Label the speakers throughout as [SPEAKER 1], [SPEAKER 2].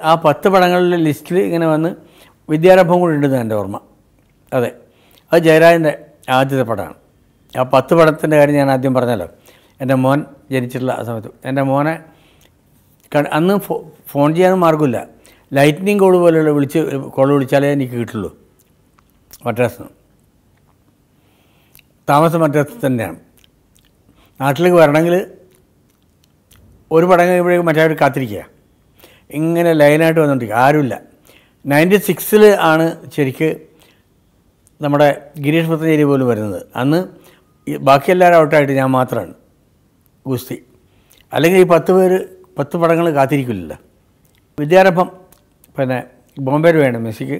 [SPEAKER 1] ആ പത്ത് പടങ്ങളുടെ ലിസ്റ്റിൽ ഇങ്ങനെ വന്ന് വിദ്യാരംഭം കൂടി ഉണ്ടെന്ന് എൻ്റെ ഓർമ്മ അതെ അത് ജയരാജൻ്റെ ആദ്യത്തെ പടമാണ് ആ പത്ത് പടത്തിൻ്റെ കാര്യം ഞാൻ ആദ്യം പറഞ്ഞല്ലോ എൻ്റെ മോൻ ജനിച്ചിട്ടുള്ള ആ സമയത്ത് എൻ്റെ മോനെ ക- അന്ന് ഫോ ഫോൺ ചെയ്യാനും മാർഗ്ഗമില്ല ലൈറ്റ്നിങ് കോൾ പോലെയുള്ള വിളിച്ച് കോൾ വിളിച്ചാലേ എനിക്ക് കിട്ടുള്ളൂ മദ്രാസിൽ നിന്ന് താമസം മദ്രാസിൽ തന്നെയാണ് നാട്ടിലേക്ക് വരണമെങ്കിൽ ഒരു പടം കഴിയുമ്പോഴേക്കും മറ്റേ കാത്തിരിക്കുക ഇങ്ങനെ ലൈനായിട്ട് വന്നുകൊണ്ടിരിക്കുക ആരുമില്ല നയൻറ്റി സിക്സിൽ ആണ് ശരിക്ക് നമ്മുടെ ഗിരീഷ് പത്തഞ്ചേരി പോലും വരുന്നത് അന്ന് ഈ ബാക്കി എല്ലാവരും ഔട്ടായിട്ട് ഞാൻ മാത്രമാണ് ഗുസ്തി അല്ലെങ്കിൽ ഈ പത്ത് പേര് പത്ത് പടങ്ങൾ കാത്തിരിക്കില്ലല്ലോ വിദ്യാരംഭം പിന്നെ ബോംബെയിൽ വേണം മെസ്സിക്ക്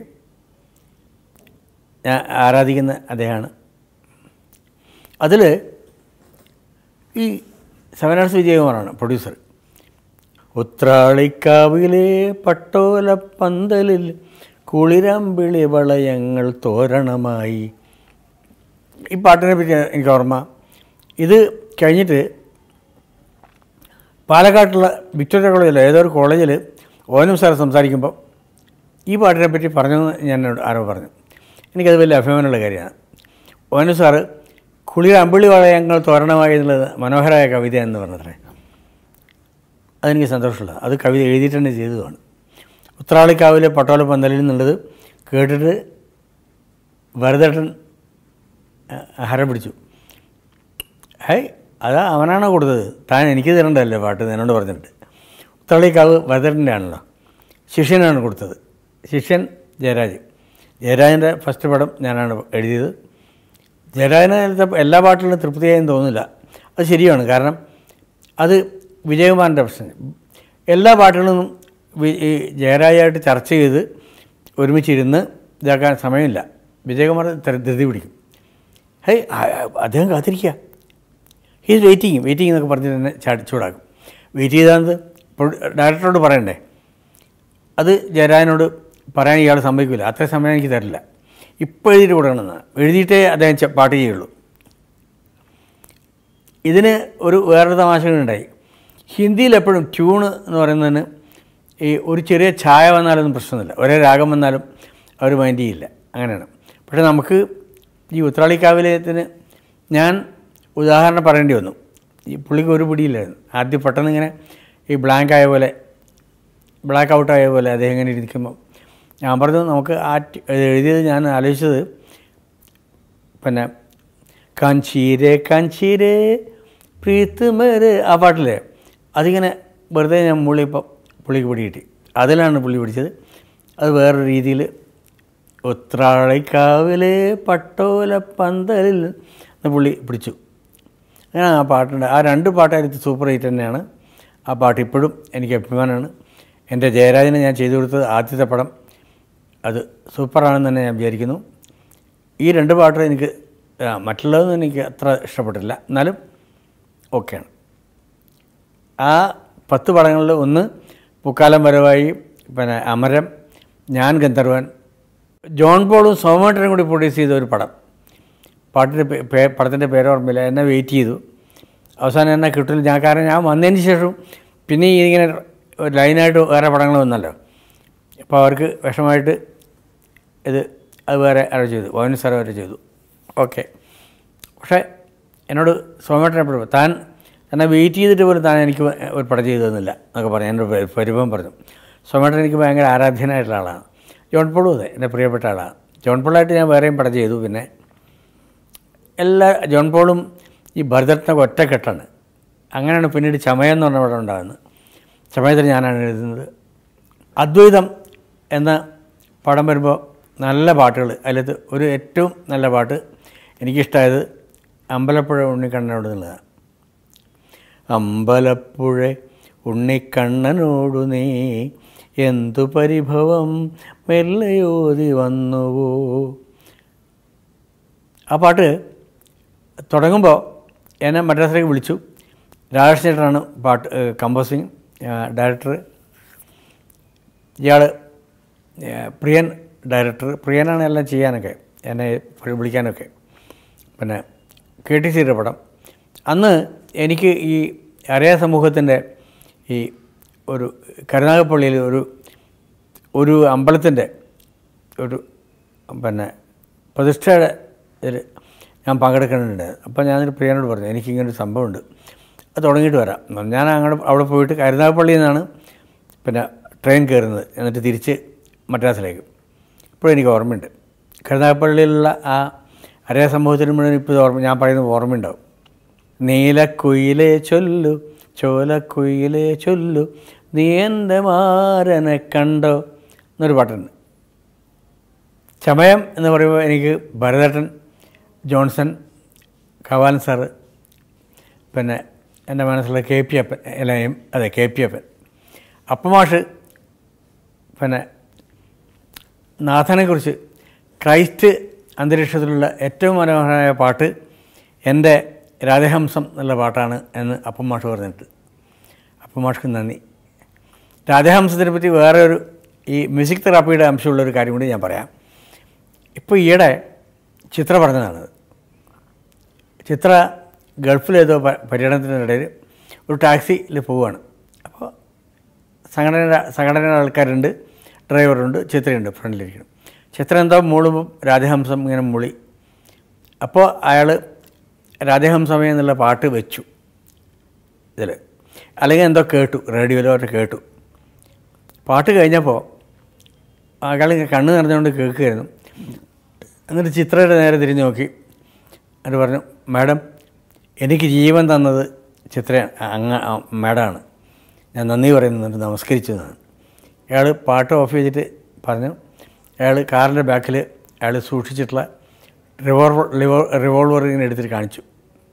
[SPEAKER 1] ഞാൻ ആരാധിക്കുന്ന അദ്ദേഹമാണ് അതിൽ ഈ സെവനാർസ് വിജയകുമാറാണ് പ്രൊഡ്യൂസർ ഉത്രാളിക്കാവിലെ പട്ടോല പന്തലിൽ കുളിരമ്പിളി വളയങ്ങൾ തോരണമായി ഈ പാട്ടിനെ പറ്റി എനിക്ക് ഓർമ്മ ഇത് കഴിഞ്ഞിട്ട് പാലക്കാട്ടുള്ള വിക്ടോറിയ കോളേജിൽ ഏതോ ഒരു കോളേജിൽ ഓനം സാർ സംസാരിക്കുമ്പോൾ ഈ പാട്ടിനെ പറ്റി പറഞ്ഞെന്ന് ഞാൻ എന്നോട് ആരോ പറഞ്ഞു എനിക്കത് വലിയ അഭിമാനമുള്ള കാര്യമാണ് ഓനം സാറ് കുളിർ അമ്പിളി വളയങ്ങൾ തോരണമായി എന്നുള്ളത് മനോഹരമായ കവിത എന്ന് പറഞ്ഞത്രേ അതെനിക്ക് സന്തോഷമുള്ള അത് കവിത എഴുതിയിട്ട് തന്നെ ചെയ്തതുമാണ് ഉത്രാളിക്കാവിലെ പട്ടോല പന്തലിൽ നിന്നുള്ളത് കേട്ടിട്ട് ഭരതേട്ടൻ അഹ് ഹരം പിടിച്ചു ഹൈ അതാ അവനാണോ കൊടുത്തത് താൻ എനിക്ക് തരണ്ടല്ലേ പാട്ട് എന്നോട് പറഞ്ഞിട്ട് ഉത്രാളിക്കാവ് ഭരതേട്ടൻ്റെ ആണല്ലോ ശിഷ്യനാണ് കൊടുത്തത് ശിഷ്യൻ ജയരാജ് ജയരാജൻ്റെ ഫസ്റ്റ് പടം ഞാനാണ് എഴുതിയത് ജയരാജനെ എല്ലാ പാട്ടുകളും തൃപ്തിയായും തോന്നില്ല അത് ശരിയാണ് കാരണം അത് വിജയകുമാറിൻ്റെ പ്രശ്നം എല്ലാ പാട്ടുകളും വി- ഈ ജയരാജായിട്ട് ചർച്ച ചെയ്ത് ഒരുമിച്ചിരുന്ന് ഇതാക്കാൻ സമയമില്ല വിജയകുമാർ ധൃ- ധൃതി പിടിക്കും ഹേ അദ്ദേഹം കാത്തിരിക്കുക ഹീസ് വെയിറ്റിംഗ് വെയിറ്റിംഗ് എന്നൊക്കെ പറഞ്ഞ് തന്നെ ചാടി ചൂടാക്കും വെയിറ്റ് ചെയ്താൽ ഡയറക്ടറോട് പറയണ്ടേ അത് ജയരാജനോട് പറയാൻ ഇയാൾ സമ്മതിക്കില്ല അത്ര സമയം എനിക്ക് തരില്ല ഇപ്പോൾ എഴുതിയിട്ട് കൊടുക്കണമെന്നാണ് എഴുതിയിട്ടേ അദ്ദേഹം ചെ- പാട്ട് ചെയ്യുള്ളൂ ഇതിന് ഒരു വേറൊരു തമാശ ഉണ്ടായി ഹിന്ദിയിൽ എപ്പോഴും ട്യൂണ് എന്ന് പറയുന്നതിന് ഈ ഒരു ചെറിയ ഛായ വന്നാലൊന്നും പ്രശ്നമില്ല ഒരേ രാഗം വന്നാലും അവർ മൈൻഡ് ചെയ്യില്ല അങ്ങനെയാണ് പക്ഷേ നമുക്ക് ഈ ഉത്രാളിക്കാവിലയത്തിന് ഞാൻ ഉദാഹരണം പറയേണ്ടി വന്നു ഈ പുള്ളിക്ക് ഒരു പിടിയില്ലായിരുന്നു ആദ്യം പെട്ടെന്ന് ഇങ്ങനെ ഈ ബ്ലാങ്ക് ആയ പോലെ ബ്ലാക്ക് ഔട്ട് ആയ പോലെ അദ്ദേഹം ഇങ്ങനെ ഇരിക്കുമ്പോൾ ഞാൻ പറഞ്ഞു നമുക്ക് ആ ട്- ഇത് എഴുതിയത് ഞാൻ ആലോചിച്ചത് പിന്നെ കാഞ്ചീരെ കാഞ്ചീരെ പ്രീത്ത് മേരെ ആ പാട്ടില്ലേ അതിങ്ങനെ വെറുതെ ഞാൻ പുള്ളിപ്പോൾ പുള്ളിക്ക് പിടി കിട്ടി അതിലാണ് പുള്ളി പിടിച്ചത് അത് വേറൊരു രീതിയിൽ ഉത്രാളിക്കാവിലെ പട്ടോല പന്തലിൽ എന്ന് പുള്ളി പിടിച്ചു അങ്ങനെ ആ പാട്ടുണ്ട് ആ രണ്ട് പാട്ടായിട്ട് സൂപ്പർ ഹിറ്റ് തന്നെയാണ് ആ പാട്ട് ഇപ്പോഴും എനിക്ക് അഭിമാനമാണ് എൻ്റെ ജയരാജന് ഞാൻ ചെയ്തു കൊടുത്തത് ആദ്യത്തെ പടം അത് സൂപ്പറാണെന്ന് തന്നെ ഞാൻ വിചാരിക്കുന്നു ഈ രണ്ട് പാട്ടും എനിക്ക് ആ, മറ്റുള്ളതൊന്നും എനിക്ക് അത്ര ഇഷ്ടപ്പെട്ടില്ല എന്നാലും ഓക്കെയാണ് ആ പത്ത് പടങ്ങളിൽ ഒന്ന് പൂക്കാലം വരവായി പിന്നെ അമരം ഞാൻ ഗന്ധർവൻ ജോൺ പോളും സോമേട്ടനും കൂടി പ്രൊഡ്യൂസ് ചെയ്ത ഒരു പടം പാട്ടിൻ്റെ പേ- പേ- പടത്തിൻ്റെ പേര് ഓർമ്മയില്ല എന്നെ വെയിറ്റ് ചെയ്തു അവസാനം എന്നെ കിട്ടില്ല ഞാൻ കാരണം ഞാൻ വന്നതിന് ശേഷം പിന്നെ ഈ ഇങ്ങനെ ഒരു ലൈനായിട്ട് വേറെ പടങ്ങൾ വന്നല്ലോ അപ്പോൾ അവർക്ക് വിഷമമായിട്ട് ഇത് അത് വേറെ ആരോ ചെയ്തു ഓവൻ സാർ വരെ ചെയ്തു ഓക്കെ പക്ഷേ എന്നോട് സോമേട്ടൻ എപ്പോഴും താൻ എന്നെ വെയിറ്റ് ചെയ്തിട്ട് പോലും താൻ എനിക്ക് ഒരു പടം ചെയ്തു തന്നില്ല എന്നൊക്കെ പറഞ്ഞു എൻ്റെ ഒരു പരിഭവം പറഞ്ഞു സോമേട്ടൻ എനിക്ക് ഭയങ്കര ആരാധ്യനായിട്ടുള്ള ആളാണ് ജോൺ പോളും അതെ എൻ്റെ പ്രിയപ്പെട്ട ആളാണ് ജോൺ പോളായിട്ട് ഞാൻ വേറെയും പടം ചെയ്തു പിന്നെ എല്ലാ ജോൺ പോളും ഈ ഭരതരത്നൊക്കെ ഒറ്റക്കെട്ടാണ് അങ്ങനെയാണ് പിന്നീട് ചമയം എന്ന് പറഞ്ഞ പടം ഉണ്ടാകുന്നത് ചമയത്തിൽ ഞാനാണ് എഴുതുന്നത് അദ്വൈതം എന്ന പടം വരുമ്പോൾ നല്ല പാട്ടുകൾ അതിലത്ത് ഒരു ഏറ്റവും നല്ല പാട്ട് എനിക്കിഷ്ടമായത് അമ്പലപ്പുഴ ഉണ്ണിക്കണ്ണനോട് എന്നുള്ളതാണ് അമ്പലപ്പുഴ ഉണ്ണിക്കണ്ണനോടു നീ എന്തു പരിഭവം മെല്ലയോതി വന്നുവോ ആ പാട്ട് തുടങ്ങുമ്പോൾ എന്നെ മദ്രാസിലേക്ക് വിളിച്ചു രാജേഷ് ചേട്ടനാണ് പാട്ട് കമ്പോസിങ് ഡയറക്ടർ ഇയാൾ പ്രിയൻ ഡയറക്ടർ പ്രിയനാണ് എല്ലാം ചെയ്യാനൊക്കെ എന്നെ വിളിക്കാനൊക്കെ പിന്നെ കെ ടി സിയുടെ പടം അന്ന് എനിക്ക് ഈ അറിയാ സമൂഹത്തിൻ്റെ ഈ ഒരു കരുനാഗപ്പള്ളിയിൽ ഒരു ഒരു അമ്പലത്തിൻ്റെ ഒരു പിന്നെ പ്രതിഷ്ഠയുടെ ഇതിൽ ഞാൻ പങ്കെടുക്കുന്നുണ്ട് അപ്പോൾ ഞാനൊരു പ്രിയനോട് പറഞ്ഞു എനിക്കിങ്ങനൊരു സംഭവമുണ്ട് അത് തുടങ്ങിയിട്ട് വരാം ഞാൻ അങ്ങോട്ട് അവിടെ പോയിട്ട് കരുനാഗപ്പള്ളിയിൽ നിന്നാണ് പിന്നെ ട്രെയിൻ കയറുന്നത് എന്നിട്ട് തിരിച്ച് മദ്രാസിലേക്ക് ഇപ്പോഴും എനിക്ക് ഓർമ്മയുണ്ട് കരുനാഗപ്പള്ളിയിലുള്ള ആ അരേ സംഭവത്തിന് മുഴുവൻ ഇപ്പോൾ ഇത് ഓർമ്മ ഞാൻ പറയുന്നത് ഓർമ്മയുണ്ടാവും നീലക്കുയിലേ ചൊല്ലു ചോലക്കുയിലേ ചൊല്ലു നീ എൻ്റെ മാരനെ കണ്ടോ എന്നൊരു പാട്ടുണ്ട് ചമയം എന്ന് പറയുമ്പോൾ എനിക്ക് ഭരതേട്ടൻ ജോൺസൺ കവാലൻ സാറ് പിന്നെ എൻ്റെ മനസ്സിലുള്ള കെ പി അപ്പൻ അല്ല എം അതെ കെ പി അപ്പൻ അപ്പമാഷ് പിന്നെ നാഥനെക്കുറിച്ച് ക്രൈസ്റ്റ് അന്തരീക്ഷത്തിലുള്ള ഏറ്റവും മനോഹരമായ പാട്ട് എൻ്റെ രാധഹംസം എന്നുള്ള പാട്ടാണ് എന്ന് അപ്പം മാഷ് പറഞ്ഞിട്ട് അപ്പം മാഷ്ക്ക് നന്ദി രാധഹംസത്തിനെ പറ്റി വേറെ ഒരു ഈ മ്യൂസിക് തെറാപ്പിയുടെ അംശമുള്ളൊരു കാര്യം കൂടി ഞാൻ പറയാം ഇപ്പോൾ ഈയിടെ ചിത്ര പറഞ്ഞതാണത് ചിത്ര ഗൾഫിലേതോ പ- പര്യടനത്തിനിടയിൽ ഒരു ടാക്സിയിൽ പോവുകയാണ് അപ്പോൾ സംഘടന സംഘടനയുടെ ആൾക്കാരുണ്ട് ഡ്രൈവറുണ്ട് ചിത്രയുണ്ട് ഫ്രണ്ടിലിരിക്കണം ചിത്ര എന്തോ മൂളുമ്പോൾ രാധഹംസം ഇങ്ങനെ മൂളി അപ്പോൾ അയാൾ രാധഹംസമേ എന്നുള്ള പാട്ട് വെച്ചു ഇതിൽ അല്ലെങ്കിൽ എന്തോ കേട്ടു റേഡിയോയിലോ മറ്റോ കേട്ടു പാട്ട് കഴിഞ്ഞപ്പോൾ അയാൾ ഇങ്ങനെ കണ്ണ് നിറഞ്ഞുകൊണ്ട് കേൾക്കുകയായിരുന്നു എന്നിട്ട് ചിത്രയുടെ നേരെ തിരിഞ്ഞ് നോക്കി എന്നിട്ട് പറഞ്ഞു മാഡം എനിക്ക് ജീവൻ തന്നത് ചിത്ര അങ്ങ ആ, മാഡമാണ് ഞാൻ നന്ദി പറയുന്നുണ്ട് നമസ്കരിച്ചു എന്നാണ് അയാൾ പാട്ട് ഓഫ് ചെയ്തിട്ട് പറഞ്ഞു അയാൾ കാറിൻ്റെ ബാക്കിൽ അയാൾ സൂക്ഷിച്ചിട്ടുള്ള റിവോൾവർ റിവോൾവർ ഇങ്ങനെ എടുത്തിട്ട് കാണിച്ചു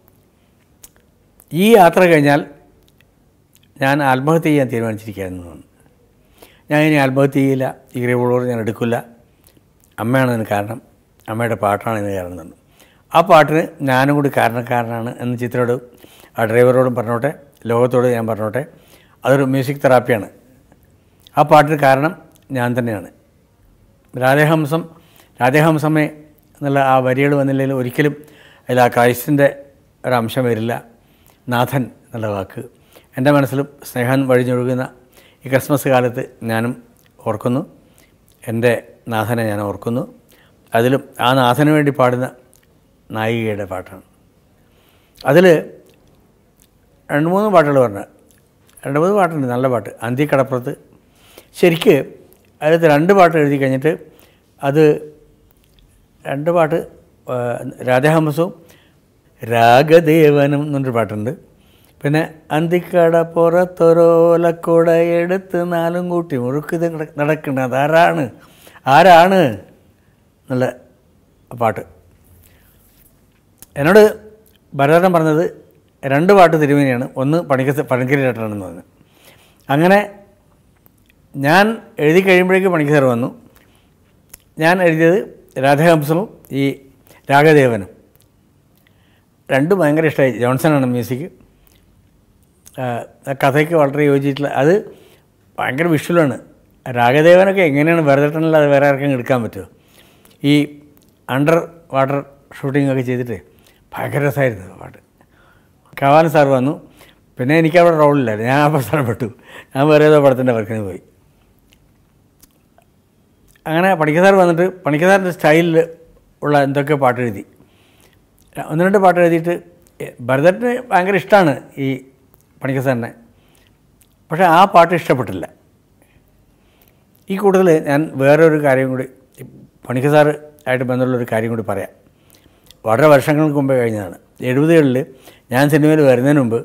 [SPEAKER 1] ഈ യാത്ര കഴിഞ്ഞാൽ ഞാൻ ആത്മഹത്യ ചെയ്യാൻ തീരുമാനിച്ചിരിക്കുകയായിരുന്നു ഞാൻ ഇനി ആത്മഹത്യ ചെയ്യില്ല ഈ റിവോൾവർ ഞാൻ എടുക്കില്ല അമ്മയാണ് ഇതിന് കാരണം അമ്മയുടെ പാട്ടാണ് ഇതിന് കാരണം എന്ന് ആ പാട്ടിന് ഞാനും കൂടി കാരണക്കാരനാണ് എന്ന് ചിത്രയോട് ആ ഡ്രൈവറോടും പറഞ്ഞോട്ടെ ലോകത്തോട് ഞാൻ പറഞ്ഞോട്ടെ അതൊരു മ്യൂസിക് തെറാപ്പിയാണ് ആ പാട്ടിന് കാരണം ഞാൻ തന്നെയാണ് രാധേഹംസം രാധേഹംസമേ എന്നുള്ള ആ വരികൾ വന്നില്ലെങ്കിൽ ഒരിക്കലും അതിൽ ആ ക്രൈസ്റ്റിൻ്റെ ഒരംശം വരില്ല നാഥൻ എന്നുള്ള വാക്ക് എൻ്റെ മനസ്സിലും സ്നേഹം വഴിഞ്ഞൊഴുകുന്ന ഈ ക്രിസ്മസ് കാലത്ത് ഞാനും ഓർക്കുന്നു എൻ്റെ നാഥനെ ഞാൻ ഓർക്കുന്നു അതിലും ആ നാഥന് വേണ്ടി പാടുന്ന നായികയുടെ പാട്ടാണ് അതിൽ രണ്ട് മൂന്ന് പാട്ടുകൾ പറഞ്ഞു രണ്ട് മൂന്ന് പാട്ടുണ്ട് നല്ല പാട്ട് അന്തിക്കടപ്പുറത്ത് ശരിക്ക് അതിലത്തെ രണ്ട് പാട്ട് എഴുതി കഴിഞ്ഞിട്ട് അത് രണ്ട് പാട്ട് ആ, രാധഹംസവും രാഗദേവനും എന്നൊരു പാട്ടുണ്ട് പിന്നെ അന്തിക്കട പുറത്തൊരോലക്കുട എടുത്ത് നാലും കൂട്ടി മുറുക്കിത് നടക്കുന്നത് ആരാണ് ആരാണ് എന്നുള്ള പാട്ട് എന്നോട് ഭരതൻ പറഞ്ഞത് രണ്ട് പാട്ട് തിരുമേനിയാണ് ഒന്ന് പണിക്ക പണിക്കരി ചേട്ടനാണെന്ന് പറഞ്ഞു അങ്ങനെ ഞാൻ എഴുതി കഴിയുമ്പോഴേക്ക് പണിക്കർ വന്നു ഞാൻ എഴുതിയത് രാധഹംസവും ഈ രാഗദേവനും രണ്ടും ഭയങ്കര ഇഷ്ടമായി ജോൺസണാണ് മ്യൂസിക് ആ, ആ കഥയ്ക്ക് വളരെ യോജിച്ചിട്ടുള്ള അത് ഭയങ്കര വിഷ്വലാണ് രാഗദേവനൊക്കെ എങ്ങനെയാണ് ഭരതട്ടനല്ലാതെ വേറെ ആർക്കും എടുക്കാൻ പറ്റുമോ ഈ അണ്ടർ വാട്ടർ ഷൂട്ടിംഗ് ഒക്കെ ചെയ്തിട്ട് ഭയങ്കര രസമായിരുന്നു ആ പാട്ട് കവാലൻ സാർ വന്നു പിന്നെ എനിക്ക് അവിടെ റോളില്ലായിരുന്നു ഞാൻ അപ്പോൾ സ്ഥലപ്പെട്ടു ഞാൻ വേറെ ഏതോ പടത്തിൻ്റെ വർക്കിന് പോയി അങ്ങനെ പണിക്ക സാർ വന്നിട്ട് പണിക്ക സാറിൻ്റെ സ്റ്റൈലിൽ ഉള്ള എന്തൊക്കെ പാട്ട് എഴുതി ഒന്ന് രണ്ട് പാട്ട് എഴുതിയിട്ട് എ- ഭരതന് ഭയങ്കര ഇഷ്ടമാണ് ഈ പണിക്ക സാറിനെ പക്ഷേ ആ പാട്ട് ഇഷ്ടപ്പെട്ടില്ല ഈ കൂടുതൽ ഞാൻ വേറൊരു കാര്യം കൂടി ഈ പണിക്ക സാറ് ആയിട്ട് ബന്ധമുള്ളൊരു കാര്യം കൂടി പറയാം വളരെ വർഷങ്ങൾക്ക് മുമ്പേ കഴിഞ്ഞതാണ് എഴുപതുകളിൽ ഞാൻ സിനിമയിൽ വരുന്നതിന് മുമ്പ്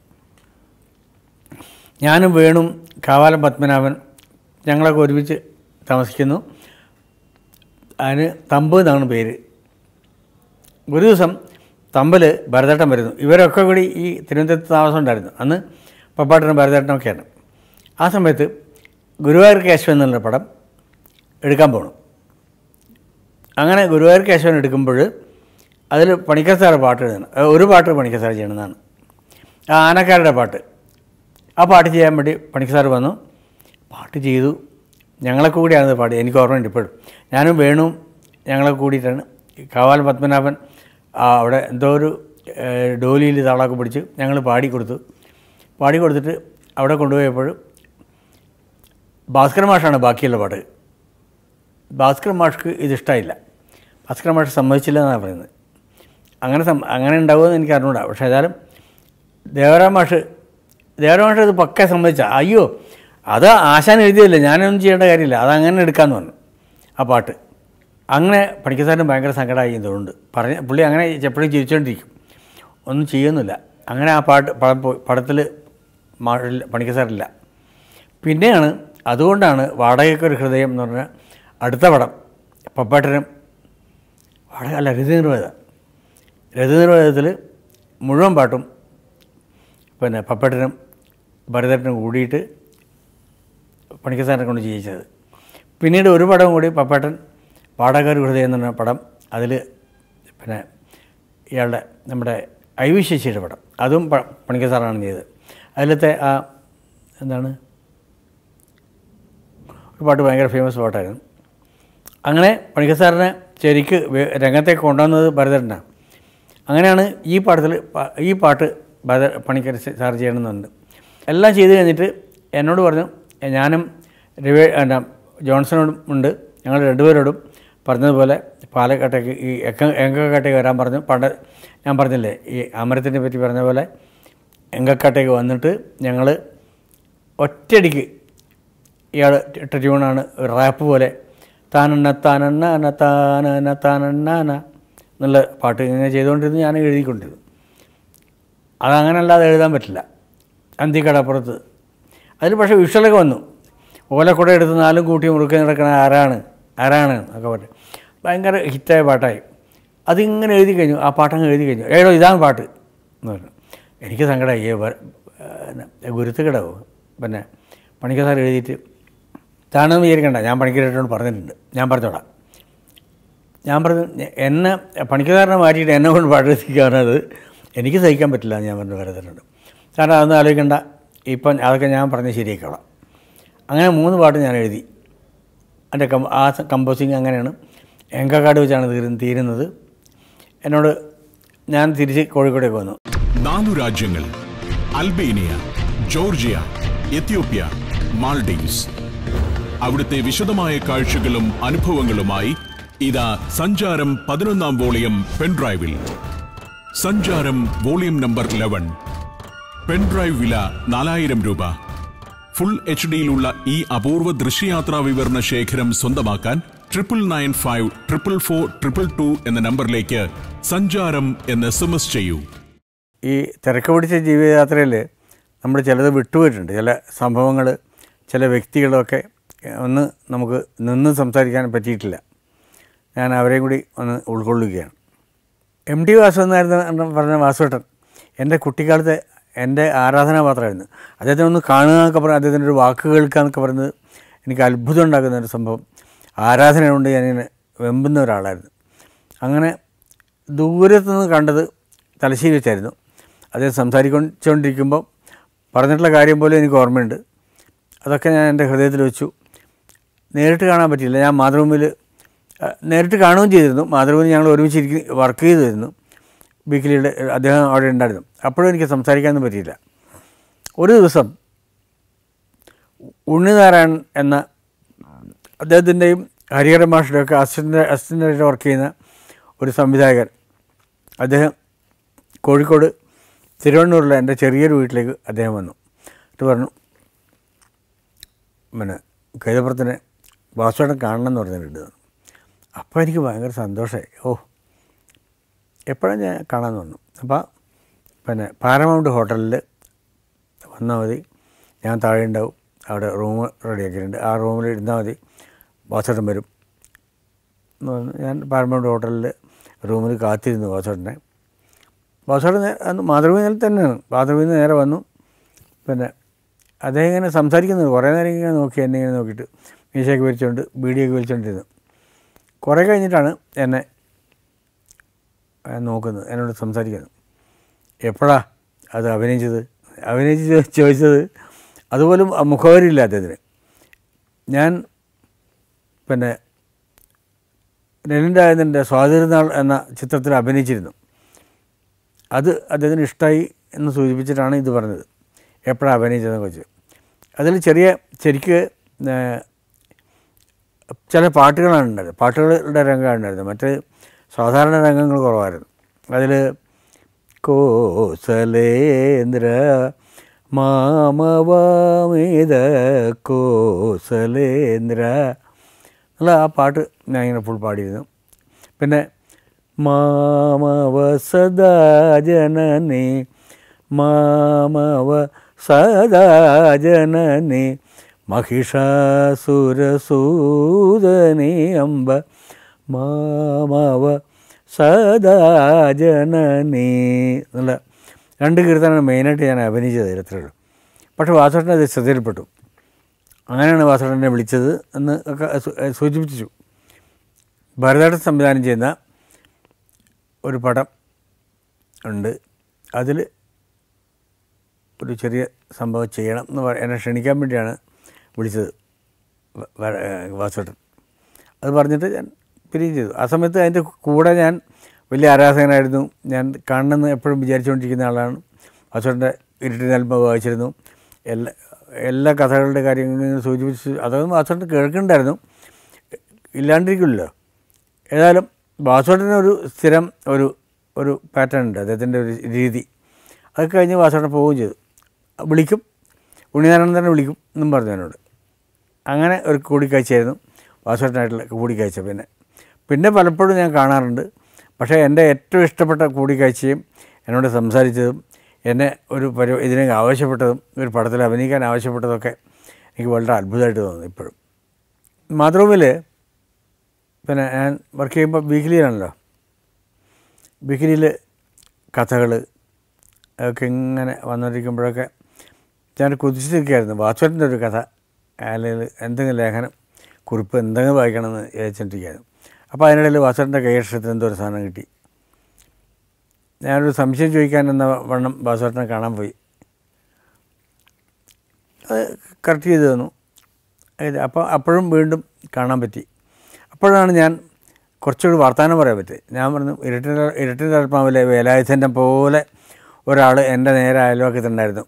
[SPEAKER 1] ഞാനും വേണും കാവാലം പത്മനാഭൻ ഞങ്ങളൊക്കെ ഒരുമിച്ച് താമസിക്കുന്നു അതിന് തമ്പ് എന്നാണ് പേര് ഒരു ദിവസം തമ്പിൽ ഭരതേട്ടൻ വരുന്നു ഇവരൊക്കെ കൂടി ഈ തിരുവനന്തപുരത്ത് താമസം ഉണ്ടായിരുന്നു അന്ന് പപ്പാട്ടനും ഭരതേട്ടനും ഒക്കെയാണ് ആ സമയത്ത് ഗുരുവായൂർ കേശവൻ എന്നുള്ള പടം എടുക്കാൻ പോകണം അങ്ങനെ ഗുരുവായൂർ കേശവൻ എടുക്കുമ്പോൾ അതിൽ പണിക്കർ സാറ് പാട്ട് എഴുതണം ഏ, ഒരു പാട്ട് പണിക്കർ സാർ ചെയ്യണമെന്നാണ് ആ ആനക്കാരുടെ പാട്ട് ആ പാട്ട് ചെയ്യാൻ വേണ്ടി പണിക്കർ സാറ് വന്നു പാട്ട് ചെയ്തു ഞങ്ങളൊക്കെ കൂടിയാണ് പാടി എനിക്ക് ഓർമ്മയുണ്ട് ഇപ്പോഴും ഞാനും വേണും ഞങ്ങളൊക്കെ കൂടിയിട്ടാണ് ഈ കാവാൽ പത്മനാഭൻ ആ അവിടെ എന്തോ ഒരു ഡോലിയിൽ താളമൊക്കെ പിടിച്ച് ഞങ്ങൾ പാടി കൊടുത്തു പാടി കൊടുത്തിട്ട് അവിടെ കൊണ്ടുപോയപ്പോൾ ഭാസ്കർ മാഷാണ് ബാക്കിയുള്ള പാട്ട് ഭാസ്കർ മാഷ്ക്ക് ഇതിഷ്ടമായില്ല ഭാസ്കർ മാഷ് സമ്മതിച്ചില്ല എന്നാണ് പറയുന്നത് അങ്ങനെ സം അങ്ങനെ ഉണ്ടാവുമെന്ന് എനിക്ക് അറിഞ്ഞൂടാ പക്ഷേ ഏതായാലും ദേവരാം മാഷ് ദേവരാം മാഷ് ഇത് പക്ക സമ്മതിച്ച അയ്യോ അത് ആശാൻ എഴുതിയല്ലേ ഞാനൊന്നും ചെയ്യേണ്ട കാര്യമില്ല അത് അങ്ങനെ എടുക്കാമെന്ന് പറഞ്ഞു ആ പാട്ട് അങ്ങനെ പണിക്കസാരനും ഭയങ്കര സങ്കടമായി ഇതുകൊണ്ട് പറഞ്ഞ പുള്ളി അങ്ങനെ എപ്പോഴും ചിരിച്ചുകൊണ്ടിരിക്കും ഒന്നും ചെയ്യുന്നില്ല അങ്ങനെ ആ പാട്ട് പടം പടത്തിൽ പണിക്കസാരില്ല പിന്നെയാണ് അതുകൊണ്ടാണ് വാടകയ്ക്കൊരു ഹൃദയം എന്ന് പറഞ്ഞ അടുത്ത പടം പപ്പാട്ടനും വാടക അല്ല രതിനിർവേദ രതിനിർവേദത്തിൽ മുഴുവൻ പാട്ടും പിന്നെ പപ്പേട്ടനും ഭരതേട്ടനും കൂടിയിട്ട് പണിക്കസാരനെ കൊണ്ട് ചെയ്യിച്ചത് പിന്നീട് ഒരു പടം കൂടി പപ്പേട്ടൻ വാടകർ ഹൃദയം എന്ന് പറഞ്ഞ പടം അതിൽ പിന്നെ ഇയാളുടെ നമ്മുടെ ഐ വി ശശിയുടെ പടം അതും പ- പണിക്കസാറാണ് ചെയ്തത് അതിലത്തെ ആ എന്താണ് ഒരു പാട്ട് ഭയങ്കര ഫേമസ് പാട്ടായിരുന്നു അങ്ങനെ പണിക്കസാറിനെ ശരിക്ക് വേ- രംഗത്തേക്ക് കൊണ്ടുവന്നത് ഭരതേട്ടനാണ് അങ്ങനെയാണ് ഈ പാട്ടത്തിൽ പ- ഈ പാട്ട് ഭരത പണിക്കർ സാർ ചെയ്യണമെന്നുണ്ട് എല്ലാം ചെയ്ത് കഴിഞ്ഞിട്ട് എന്നോട് പറഞ്ഞു ഞാനും രവി എന്നാ ജോൺസണോടും ഉണ്ട് ഞങ്ങൾ രണ്ടുപേരോടും പറഞ്ഞതുപോലെ പാലക്കാട്ടേക്ക് ഈ എക്ക എങ്കക്കാട്ടേക്ക് വരാൻ പറഞ്ഞു പണ്ട് ഞാൻ പറഞ്ഞില്ലേ ഈ അമരത്തിനെ പറ്റി പറഞ്ഞ പോലെ എങ്കക്കാട്ടേക്ക് വന്നിട്ട് ഞങ്ങൾ ഒറ്റയടിക്ക് ഇയാൾ ഇട്ട ട്യൂണാണ് റാപ്പ് പോലെ താനെണ്ണ താനെണ്ണ താനെണ്ണ താനെണ്ണ എന്നുള്ള പാട്ട് ഇങ്ങനെ ചെയ്തുകൊണ്ടിരുന്ന് ഞാൻ എഴുതിക്കൊണ്ടിരുന്നു അതങ്ങനെ അല്ലാതെ എഴുതാൻ പറ്റില്ല അന്തിക്കടപ്പുറത്ത് അതിൽ പക്ഷേ വിഷ്വലൊക്കെ വന്നു ഓലക്കുട എടുത്ത് നാലും കൂട്ടി മുറുക്കി നടക്കണ ആരാണ് ആരാണ് എന്നൊക്കെ പറഞ്ഞു ഭയങ്കര ഹിറ്റായ പാട്ടായി അതിങ്ങനെ എഴുതി കഴിഞ്ഞു ആ പാട്ടങ്ങ് എഴുതി കഴിഞ്ഞു ഏടോ ഇതാണ് പാട്ട് എന്ന് പറഞ്ഞു എനിക്ക് സങ്കടമായി ഏ വ- പിന്നെ ഗുരുത്തുകിടാവും പിന്നെ പണിക്കർ സാർ എഴുതിയിട്ട് താണെന്ന് വിചാരിക്കണ്ട ഞാൻ പണിക്കരായിട്ടോട് പറഞ്ഞിട്ടുണ്ട് ഞാൻ പറഞ്ഞോളാം ഞാൻ പറഞ്ഞു ഞ- എന്നെ പണിക്കക്കാരനെ മാറ്റിയിട്ട് എന്നെ കൊണ്ട് പാടിപ്പിക്കാനത് എനിക്ക് സഹിക്കാൻ പറ്റില്ല എന്ന് ഞാൻ പറഞ്ഞു ഭരതനോട് കാരണം അതൊന്നും ആലോചിക്കണ്ട ഇപ്പം അതൊക്കെ ഞാൻ പറഞ്ഞ് ശരിയാക്കോളാം അങ്ങനെ മൂന്ന് പാട്ട് ഞാൻ എഴുതി എൻ്റെ കം ആ കമ്പോസിങ് അങ്ങനെയാണ് എങ്കക്കാട് വെച്ചാണ് തീരു തീരുന്നത് എന്നോട് ഞാൻ തിരിച്ച് കോഴിക്കോടേക്ക് വന്നു
[SPEAKER 2] നാലു രാജ്യങ്ങൾ അൽബേനിയ ജോർജിയ എത്യോപ്യ മാൾഡീവ്സ് അവിടുത്തെ വിശദമായ കാഴ്ചകളും അനുഭവങ്ങളുമായി ഇതാ സഞ്ചാരം പതിനൊന്നാം വോളിയം പെൻഡ്രൈവിൽ സഞ്ചാരം വോളിയം നമ്പർ ലെവൻ പെൻഡ്രൈവ് വില നാലായിരം രൂപ ഫുൾ എച്ച് ഡിയിലുള്ള ഈ അപൂർവ ദൃശ്യയാത്രാ വിവരണ ശേഖരം സ്വന്തമാക്കാൻ triple nine five triple four triple two എന്ന നമ്പറിലേക്ക് സഞ്ചാരം എന്ന് എസ് എം എസ് ചെയ്യൂ
[SPEAKER 1] ഈ തിരക്ക് പിടിച്ച ജീവിതയാത്രയിൽ നമ്മൾ ചിലത് വിട്ടുപോയിട്ടുണ്ട് ചില സംഭവങ്ങൾ ചില വ്യക്തികളൊക്കെ ഒന്ന് നമുക്ക് നിന്ന് സംസാരിക്കാൻ പറ്റിയിട്ടില്ല ഞാൻ അവരെയും കൂടി ഒന്ന് ഉൾക്കൊള്ളുകയാണ് എം ടി വാസു എന്നായിരുന്നു പറഞ്ഞ വാസുവേട്ടൻ എൻ്റെ കുട്ടിക്കാലത്തെ എൻ്റെ ആരാധനാപാത്രമായിരുന്നു അദ്ദേഹത്തെ ഒന്ന് കാണുക എന്നൊക്കെ പറഞ്ഞാൽ അദ്ദേഹത്തിൻ്റെ ഒരു വാക്ക് കേൾക്കുക എന്നൊക്കെ പറയുന്നത് എനിക്ക് അത്ഭുതം ഉണ്ടാക്കുന്ന ഒരു സംഭവം ആരാധന കൊണ്ട് ഞാനിങ്ങനെ വെമ്പുന്ന ഒരാളായിരുന്നു അങ്ങനെ ദൂരത്തു നിന്ന് കണ്ടത് തലശ്ശേരി വെച്ചായിരുന്നു അദ്ദേഹം സംസാരിക്കൊണ്ടിരിക്കുമ്പോൾ പറഞ്ഞിട്ടുള്ള കാര്യം പോലും എനിക്ക് ഓർമ്മയുണ്ട് അതൊക്കെ ഞാൻ എൻ്റെ ഹൃദയത്തിൽ വെച്ചു നേരിട്ട് കാണാൻ പറ്റിയില്ല ഞാൻ മാതൃഭൂമിയിൽ അഹ്, നേരിട്ട് കാണുകയും ചെയ്തിരുന്നു മാതൃഭൂമി ഞങ്ങൾ ഒരുമിച്ച് ഇരിക്കുന്ന വർക്ക് ചെയ്തിരുന്നു വീക്കിലിയുടെ അദ്ദേഹം അവിടെ ഉണ്ടായിരുന്നു അപ്പോഴും എനിക്ക് സംസാരിക്കാനൊന്നും പറ്റിയില്ല ഒരു ദിവസം ഉണ്ണിനാരായൺ എന്ന അദ്ദേഹത്തിൻ്റെയും ഹരിഹര മാഷുടെയും ഒക്കെ അസിസ്റ്റൻ്റ് അസിസ്റ്റൻ്റായിട്ട് വർക്ക് ചെയ്യുന്ന ഒരു സംവിധായകൻ അദ്ദേഹം കോഴിക്കോട് തിരുവണ്ണൂരിലെ എൻ്റെ ചെറിയൊരു വീട്ടിലേക്ക് അദ്ദേഹം വന്നു എന്നിട്ട് പറഞ്ഞു പിന്നെ കൈതപ്പുറത്തിനെ വാസുവേട്ടൻ കാണണം എന്ന് പറഞ്ഞിട്ടുണ്ട് അപ്പോൾ എനിക്ക് ഭയങ്കര സന്തോഷമായി ഓ എപ്പോഴും ഞാൻ കാണാൻ വന്നു അപ്പോൾ പിന്നെ പാരമൗണ്ട് ഹോട്ടലിൽ വന്നാൽ മതി ഞാൻ താഴെ ഉണ്ടാവും അവിടെ റൂം റെഡിയാക്കിയിട്ടുണ്ട് ആ റൂമിൽ ഇരുന്നാൽ മതി വാസേട്ടൻ വരും എന്ന് പറഞ്ഞു ഞാൻ പാരമൗണ്ട് ഹോട്ടലിൽ റൂമിൽ കാത്തിരുന്നു വാസേട്ടനെ വാസേട്ടൻ നേ- അന്ന് മാതൃഭൂമിയിൽ തന്നെയാണ് മാതൃഭൂമിയിൽ നേരെ വന്നു പിന്നെ അദ്ദേഹം ഇങ്ങനെ സംസാരിക്കുന്നത് കുറേ നേരം ഇങ്ങനെ നോക്കി എന്നെ ഇങ്ങനെ നോക്കിയിട്ട് മീശയൊക്കെ വലിച്ചുകൊണ്ട് ബീഡിയൊക്കെ വലിച്ചുകൊണ്ടിരുന്നു കുറേ കഴിഞ്ഞിട്ടാണ് എന്നെ ആ, നോക്കുന്നത് എന്നോട് സംസാരിക്കുന്നത് എപ്പോഴാ അത് അഭിനയിച്ചത് അഭിനയിച്ച് ചോ- ചോദിച്ചത് അതുപോലും ആ മുഖവരിയില്ല അദ്ദേഹത്തിന് ഞാൻ പിന്നെ ലെനിൻ്റെ സ്വാതിരുന്നാൾ എന്ന ചിത്രത്തിൽ അഭിനയിച്ചിരുന്നു അത് അദ്ദേഹത്തിന് ഇഷ്ടമായി എന്ന് സൂചിപ്പിച്ചിട്ടാണ് ഇത് പറഞ്ഞത് എപ്പോഴാണ് അഭിനയിച്ചതെന്ന് വെച്ച് അതിൽ ചെറിയ ശരിക്ക് ഏഹ്, ചില പാട്ടുകളാണ് ഉണ്ടായിരുന്നത് പാട്ടുകളുടെ രംഗമാണ് ഉണ്ടായിരുന്നത് മറ്റ് സാധാരണ രംഗങ്ങൾ കുറവായിരുന്നു അതിൽ കോസലേന്ദ്ര മാമവാമിത കോസലേന്ദ്ര എന്നുള്ള ആ പാട്ട് ഞാൻ ഇങ്ങനെ ഫുൾ പാടിയിരുന്നു പിന്നെ മാമവ സദാ ജനനി മാമവ സദാ ജനനി മഹിഷാസുരസൂദനി അംബ മാമവ സദാ ജനനി എന്നുള്ള രണ്ട് കീർത്തനമാണ് മെയിനായിട്ട് ഞാൻ അഭിനയിച്ചത് ഇത്രയുള്ളൂ പക്ഷേ വാസോട്ടൻ അത് ശ്രദ്ധയിൽപ്പെട്ടു അങ്ങനെയാണ് വാസോട്ടനെ വിളിച്ചത് എന്ന് ഒക്കെ സൂ- സൂചിപ്പിച്ചു ഭരതേട്ടൻ സംവിധാനം ചെയ്യുന്ന ഒരു പടം ഉണ്ട് അതിൽ ഒരു ചെറിയ സംഭവം ചെയ്യണം എന്ന് പറ എന്നെ ക്ഷണിക്കാൻ വേണ്ടിയാണ് വിളിച്ചത് വ- വ- ഏഹ് വാസോട്ടൻ അത് പറഞ്ഞിട്ട് ഞാൻ പിരിയും ചെയ്തു ആ സമയത്ത് അതിൻ്റെ കൂടെ ഞാൻ വലിയ ആരാധകനായിരുന്നു ഞാൻ കാണണമെന്ന് എപ്പോഴും വിചാരിച്ചുകൊണ്ടിരിക്കുന്ന ആളാണ് വാസോട്ടൻ്റെ ഇരുട്ടിനാൽമ വായിച്ചിരുന്നു എല്ലാ എല്ലാ കഥകളുടെ കാര്യങ്ങളും ഇങ്ങനെ സൂചിപ്പിച്ച് അതൊന്നും വാസോട്ടൻ കേൾക്കുന്നുണ്ടായിരുന്നു ഇല്ലാണ്ടിരിക്കില്ലല്ലോ ഏതായാലും വാസോട്ടന് ഒരു സ്ഥിരം ഒരു ഒരു പാറ്റേൺ ഉണ്ട് അദ്ദേഹത്തിൻ്റെ ഒരു രീതി അത് കഴിഞ്ഞ് വാസോട്ടൻ പോവുകയും ചെയ്തു വിളിക്കും ഉണ്ണിനാരായണൻ തന്നെ വിളിക്കും എന്നും പറഞ്ഞു എന്നോട് അങ്ങനെ ഒരു കൂടിക്കാഴ്ചയായിരുന്നു വാസോട്ടനായിട്ടുള്ള കൂടിക്കാഴ്ച പിന്നെ പിന്നെ പലപ്പോഴും ഞാൻ കാണാറുണ്ട് പക്ഷേ എൻ്റെ ഏറ്റവും ഇഷ്ടപ്പെട്ട കൂടിക്കാഴ്ചയും എന്നോട് സംസാരിച്ചതും എന്നെ ഒരു പരി ഇതിനെ ആവശ്യപ്പെട്ടതും ഒരു പടത്തിൽ അഭിനയിക്കാൻ ആവശ്യപ്പെട്ടതൊക്കെ എനിക്ക് വളരെ അത്ഭുതമായിട്ട് തോന്നുന്നു ഇപ്പോഴും മാതൃഭൂമിയിൽ പിന്നെ ഞാൻ വർക്ക് ചെയ്യുമ്പോൾ വീക്കിലിയാണല്ലോ വീക്കിലിയിൽ കഥകൾ ഒക്കെ ഇങ്ങനെ വന്നുകൊണ്ടിരിക്കുമ്പോഴൊക്കെ ഞാൻ കുതിച്ചിരിക്കുകയായിരുന്നു വാസുവിൻ്റെ ഒരു കഥ അല്ലെങ്കിൽ എന്തെങ്കിലും ലേഖനം കുറിപ്പ് എന്തെങ്കിലും വായിക്കണമെന്ന് വിചാരിച്ചിട്ടിരിക്കുകയായിരുന്നു അപ്പോൾ അതിനിടയിൽ വാസുവിൻ്റെ കൈയക്ഷരത്തിന് എന്തോ ഒരു സാധനം കിട്ടി ഞാനൊരു സംശയം ചോദിക്കാൻ എന്ന വണ്ണം വാസുവേട്ടനെ കാണാൻ പോയി അത് കറക്റ്റ് ചെയ്ത് തന്നു അത് അപ്പോൾ അപ്പോഴും വീണ്ടും കാണാൻ പറ്റി അപ്പോഴാണ് ഞാൻ കുറച്ചുകൂടി വർത്തമാനം പറയാൻ പറ്റിയത് ഞാൻ പറഞ്ഞു ഇരട്ടിൻ്റെ ഇരട്ടിൻ്റെ ആത്മാവിലെ വേലായുധൻ്റെ പോലെ ഒരാൾ എൻ്റെ നേരെ അയൽവാക്കത്തുണ്ടായിരുന്നു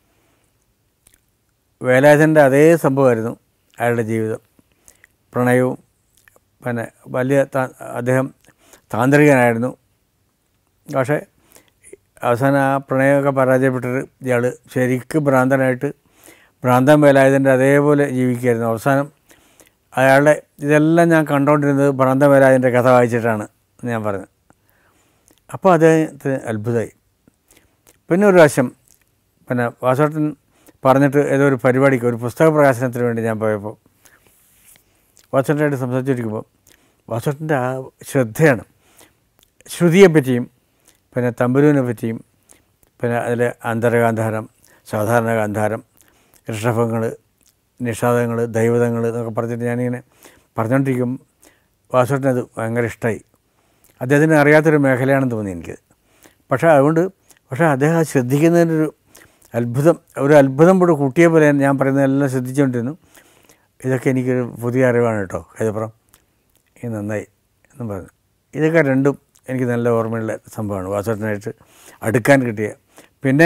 [SPEAKER 1] വേലായുധൻ്റെ അതേ സംഭവമായിരുന്നു അയാളുടെ ജീവിതം പ്രണയവും പിന്നെ വലിയ താ- അദ്ദേഹം താന്ത്രികനായിരുന്നു പക്ഷേ അവസാനം ആ പ്രണയമൊക്കെ പരാജയപ്പെട്ടിട്ട് ഇയാൾ ശരിക്കും ഭ്രാന്തനായിട്ട് ഭ്രാന്തൻ വേലായുധൻ്റെ അതേപോലെ ജീവിക്കുകയായിരുന്നു അവസാനം അയാളുടെ ഇതെല്ലാം ഞാൻ കണ്ടുകൊണ്ടിരുന്നത് ഭ്രാന്തൻ വേലായുധൻ്റെ കഥ വായിച്ചിട്ടാണ് എന്ന് ഞാൻ പറഞ്ഞത് അപ്പോൾ അദ്ദേഹത്തിന് അത്ഭുതമായി പിന്നെ ഒരു പ്രാവശ്യം പിന്നെ വാസോട്ടൻ പറഞ്ഞിട്ട് ഏതോ ഒരു പരിപാടിക്ക് ഒരു പുസ്തക പ്രകാശനത്തിന് വേണ്ടി ഞാൻ പോയപ്പോൾ വാസോട്ടനായിട്ട് സംസാരിച്ചിരിക്കുമ്പോൾ വാസോട്ടൻ്റെ ആ ശ്രദ്ധയാണ് ശ്രുതിയെ പറ്റിയും പിന്നെ തമ്പുരുവിനെ പറ്റിയും പിന്നെ അതിൽ അന്തരഗാന്ധാരം സാധാരണ ഗാന്ധാരം ഋഷഭങ്ങൾ നിഷാദങ്ങൾ ദൈവതങ്ങൾ എന്നൊക്കെ പറഞ്ഞിട്ട് ഞാനിങ്ങനെ പറഞ്ഞുകൊണ്ടിരിക്കും വാസുവിനത് ഭയങ്കര ഇഷ്ടമായി അദ്ദേഹത്തിന് അറിയാത്തൊരു മേഖലയാണെന്ന് തോന്നി എനിക്ക് പക്ഷേ അതുകൊണ്ട് പക്ഷേ അദ്ദേഹം അത് ശ്രദ്ധിക്കുന്നതിനൊരു അത്ഭുതം ഒരു അത്ഭുതം കൂടെ കൂട്ടിയ പോലെ ഞാൻ പറയുന്നതെല്ലാം ശ്രദ്ധിച്ചുകൊണ്ടിരുന്നു ഇതൊക്കെ എനിക്കൊരു പുതിയ അറിവാണ് കേട്ടോ കൈതപ്പുറം ഇത് നന്നായി എന്നും പറഞ്ഞു ഇതൊക്കെ രണ്ടും എനിക്ക് നല്ല ഓർമ്മയുള്ള സംഭവമാണ് വാസുവേട്ടനായിട്ട് അടുക്കാൻ കിട്ടിയ പിന്നെ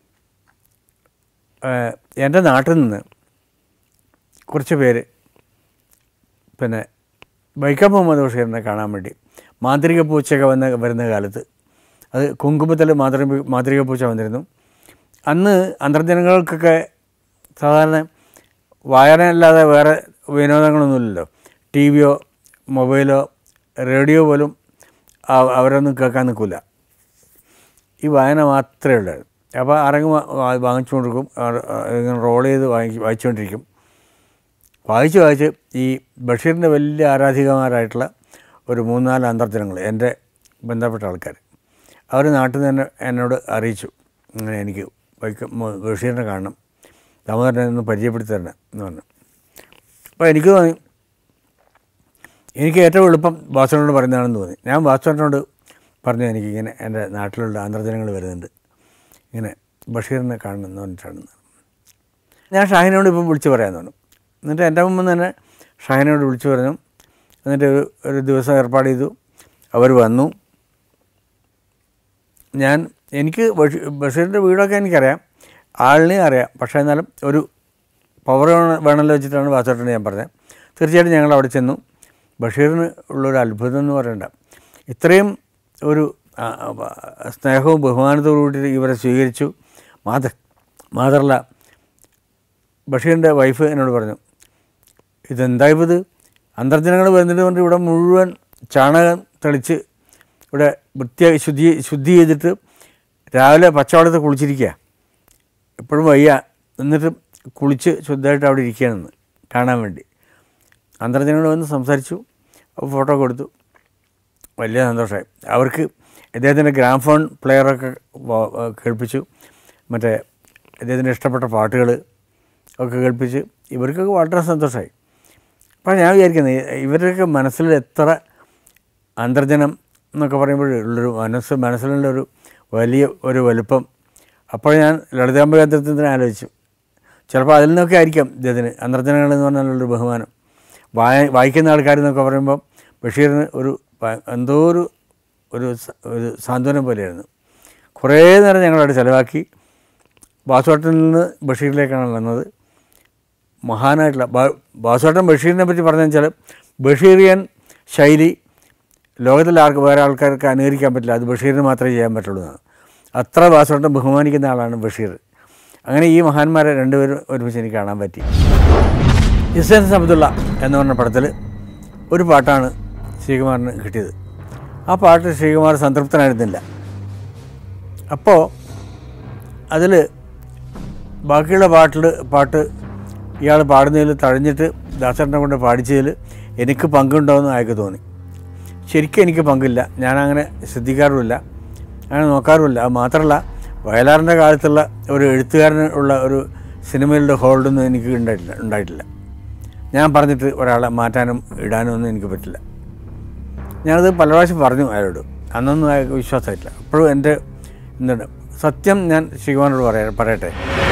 [SPEAKER 1] ഏഹ്, എൻ്റെ നാട്ടിൽ നിന്ന് കുറച്ച് പേര് പിന്നെ വൈക്കം മുഹമ്മദ് ബഷീറിനെ കാണാൻ വേണ്ടി മാന്ത്രിക പൂച്ചയൊക്കെ വന്ന വരുന്ന കാലത്ത് അത് കുങ്കുമത്തിൽ മാന്ത്രിക മാന്ത്രിക പൂച്ച വന്നിരുന്നു അന്ന് അന്തർജനങ്ങൾക്കൊക്കെ സാധാരണ വായന അല്ലാതെ വേറെ വിനോദങ്ങളൊന്നുമില്ലല്ലോ ടി വിയോ മൊബൈലോ റേഡിയോ പോലും ആ- അവരൊന്നും കേൾക്കാൻ നിൽക്കില്ല ഈ വായന മാത്രമേ ഉള്ളായിരുന്നു അപ്പോൾ ആരെങ്കിലും വാ- വാങ്ങിച്ചു കൊടുക്കും അവർ- ഇങ്ങനെ റോൾ ചെയ്ത് വാങ്ങി വായിച്ചുകൊണ്ടിരിക്കും വായിച്ച് വായിച്ച് ഈ ബഷീറിൻ്റെ വലിയ ആരാധികമാരായിട്ടുള്ള ഒരു മൂന്നാല് അന്തർജനങ്ങൾ എൻ്റെ ബന്ധപ്പെട്ട ആൾക്കാർ അവർ നാട്ടിൽ നിന്ന് തന്നെ എന്നോട് അറിയിച്ചു ഇങ്ങനെ എനിക്ക് വൈക്കം മ- ബഷീറിനെ കാണണം ദാമോദരനെ ഒന്ന് പരിചയപ്പെടുത്തി തരണം എന്ന് പറഞ്ഞു അപ്പോൾ എനിക്ക് തോന്നി എനിക്ക് ഏറ്റവും എളുപ്പം വാസുവിനോട് പറയുന്നതാണെന്ന് തോന്നി ഞാൻ വാസുവിനോട് പറഞ്ഞു എനിക്കിങ്ങനെ എൻ്റെ നാട്ടിലുള്ള ആന്ധ്രജനങ്ങൾ വരുന്നുണ്ട് ഇങ്ങനെ ബഷീറിനെ കാണണം എന്ന് പറഞ്ഞിട്ടാണ് ഞാൻ ഷാഹിനോട് ഇപ്പം വിളിച്ച് പറയാൻ തോന്നും എന്നിട്ട് എൻ്റെ മുമ്പ് തന്നെ ഷാഹിനോട് വിളിച്ചു പറഞ്ഞു എന്നിട്ട് ഒരു ഒരു ദിവസം ഏർപ്പാട് ചെയ്തു അവർ വന്നു ഞാൻ എനിക്ക് ബഷീ- ബഷീറിൻ്റെ വീടൊക്കെ എനിക്കറിയാം ആളിനെയും അറിയാം പക്ഷേ എന്നാലും ഒരു പവർ വേണമല്ലോ വെച്ചിട്ടാണ് വാസോട്ടനെ ഞാൻ പറഞ്ഞത് തീർച്ചയായിട്ടും ഞങ്ങൾ അവിടെ ചെന്നു ബഷീറിന് ഉള്ളൊരു അത്ഭുതം എന്ന് പറയണ്ട ഇത്രയും ഒരു ആ, ആ, സ്നേഹവും ബഹുമാനത്തോടു കൂടി ഇവരെ സ്വീകരിച്ചു മാതൃ മാത്രമല്ല ബഷീറിൻ്റെ വൈഫ് എന്നോട് പറഞ്ഞു ഇതെന്താ ഇത് അന്തർജനങ്ങൾ വരുന്നതിന് കൊണ്ട് ഇവിടെ മുഴുവൻ ചാണകം തെളിച്ച് ഇവിടെ വൃത്തിയായി ശുദ്ധി ശുദ്ധി ചെയ്തിട്ട് രാവിലെ പച്ചവെള്ളത്തിൽ കുളിച്ചിരിക്കുക എപ്പോഴും വയ്യ എന്നിട്ട് കുളിച്ച് ശുദ്ധമായിട്ട് അവിടെ ഇരിക്കുകയാണെന്ന് കാണാൻ വേണ്ടി അന്തർജനങ്ങൾ വന്ന് സംസാരിച്ചു ഫോട്ടോ കൊടുത്തു വലിയ സന്തോഷമായി അവർക്ക് ഇദ്ദേഹത്തിൻ്റെ ഗ്രാംഫോൺ പ്ലെയറൊക്കെ വ- വ- കേൾപ്പിച്ചു മറ്റേ ഇദ്ദേഹത്തിന് ഇഷ്ടപ്പെട്ട പാട്ടുകൾ ഒക്കെ കേൾപ്പിച്ച് ഇവർക്കൊക്കെ വളരെ സന്തോഷമായി അപ്പോൾ ഞാൻ വിചാരിക്കുന്നത് ഇവരുടെയൊക്കെ മനസ്സിൽ എത്ര അന്തർജനം എന്നൊക്കെ പറയുമ്പോൾ ഉള്ളൊരു മനസ്സ് മനസ്സിലുള്ളൊരു വലിയ ഒരു വലുപ്പം അപ്പോൾ ഞാൻ ലളിതാംബ കേന്ദ്രത്തിന് ആലോചിച്ചു ചിലപ്പോൾ അതിൽ നിന്നൊക്കെ ആയിരിക്കാം ഇദ്ദേഹത്തിന് അന്തർജനങ്ങൾ എന്ന് പറഞ്ഞാലുള്ളൊരു ബഹുമാനം വായ വായിക്കുന്ന ആൾക്കാരെന്നൊക്കെ പറയുമ്പോൾ ബഷീറിന് ഒരു ഭ- എന്തോ ഒരു ഒരു സ- ഒരു സാന്ത്വനം പോലെയായിരുന്നു കുറേ നേരം ഞങ്ങളവിടെ ചിലവാക്കി ബാസുവേട്ടനിൽ നിന്ന് ബഷീറിലേക്കാണ് വന്നത് മഹാനായിട്ടുള്ള ബാ- ബാസുവേട്ടൻ ബഷീറിനെ പറ്റി പറഞ്ഞു വെച്ചാൽ ബഷീറിയൻ ശൈലി ലോകത്തിൽ ആർക്ക് വേറെ ആൾക്കാർക്ക് അനുകരിക്കാൻ പറ്റില്ല അത് ബഷീറിന് മാത്രമേ ചെയ്യാൻ പറ്റുള്ളൂ എന്നാണ് അത്ര ബാസുവേട്ടൻ ബഹുമാനിക്കുന്ന ആളാണ് ബഷീർ അങ്ങനെ ഈ മഹാന്മാരെ രണ്ടുപേരും ഒരുമിച്ച് എനിക്ക് കാണാൻ പറ്റി ഇസൻ അബ്ദുള്ള എന്ന് പറഞ്ഞ പടത്തിൽ ഒരു പാട്ടാണ് ശ്രീകുമാറിന് കിട്ടിയത് ആ പാട്ട് ശ്രീകുമാർ സംതൃപ്തനായിരുന്നില്ല അപ്പോൾ അതിൽ ബാക്കിയുള്ള പാട്ടിൽ പാട്ട് ഇയാൾ പാടുന്നതിൽ തഴഞ്ഞിട്ട് ദാസേട്ടനെ കൊണ്ട് പാടിച്ചതിൽ എനിക്ക് പങ്കുണ്ടോയെന്ന് അയാൾക്ക് തോന്നി ശരിക്കും എനിക്ക് പങ്കില്ല ഞാനങ്ങനെ ശ്രദ്ധിക്കാറുമില്ല അങ്ങനെ നോക്കാറുമില്ല അത് മാത്രമല്ല വയലാറിൻ്റെ കാലത്തുള്ള ഒരു എഴുത്തുകാരന് ഉള്ള ഒരു സിനിമയുടെ ഹോൾഡൊന്നും എനിക്ക് ഉണ്ടായിട്ടില്ല ഉണ്ടായിട്ടില്ല ഞാൻ പറഞ്ഞിട്ട് ഒരാളെ മാറ്റാനും ഇടാനും ഒന്നും എനിക്ക് പറ്റില്ല ഞാനത് പല പ്രാവശ്യം പറഞ്ഞു അയാളോട് അന്നൊന്നും അയാൾക്ക് വിശ്വാസമായിട്ടില്ല അപ്പോഴും എൻ്റെ എന്താണ് സത്യം ഞാൻ ശ്രീകുമാറിനോട് പറയാ പറയട്ടെ